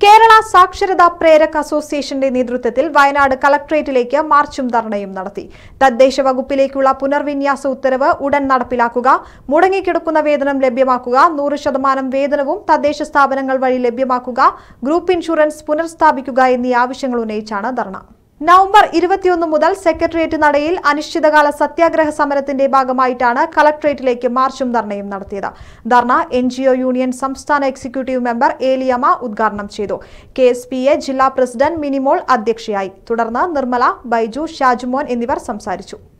കേരള സാക്ഷരതാ പ്രേരക് അസോസിയേഷന്റെ നേതൃത്വത്തിൽ വയനാട് കളക്ട്രേറ്റിലേക്ക് മാർച്ചും ധർണയും നടത്തി തദ്ദേശ വകുപ്പിലേക്കുള്ള പുനർവിന്യാസ ഉത്തരവ് ഉടൻ നടപ്പിലാക്കുക മുടങ്ങിക്കിടക്കുന്ന വേതനം ലഭ്യമാക്കുക നൂറ് ശതമാനം വേതനവും തദ്ദേശ സ്ഥാപനങ്ങൾ വഴി ലഭ്യമാക്കുക ഗ്രൂപ്പ് ഇൻഷുറൻസ് പുനഃസ്ഥാപിക്കുക എന്നീ ആവശ്യങ്ങൾ ഉന്നയിച്ചാണ് ധർണ നവംബർ ഇരുപത്തിയൊന്ന് മുതൽ സെക്രട്ടേറിയറ്റ് നടയിൽ അനിശ്ചിതകാല സത്യാഗ്രഹ സമരത്തിന്റെ ഭാഗമായിട്ടാണ് കളക്ട്രേറ്റിലേക്ക് മാർച്ചും ധർണയും നടത്തിയത് ധർണ എൻ യൂണിയൻ സംസ്ഥാന എക്സിക്യൂട്ടീവ് മെമ്പർ ഏലിയമ്മ ഉദ്ഘാടനം ചെയ്തു കെ എസ് പി എ ജില്ലാ പ്രസിഡന്റ് മിനിമോൾ അധ്യക്ഷയായി തുടർന്ന് നിർമ്മല ബൈജു ഷാജുമോൻ എന്നിവർ സംസാരിച്ചു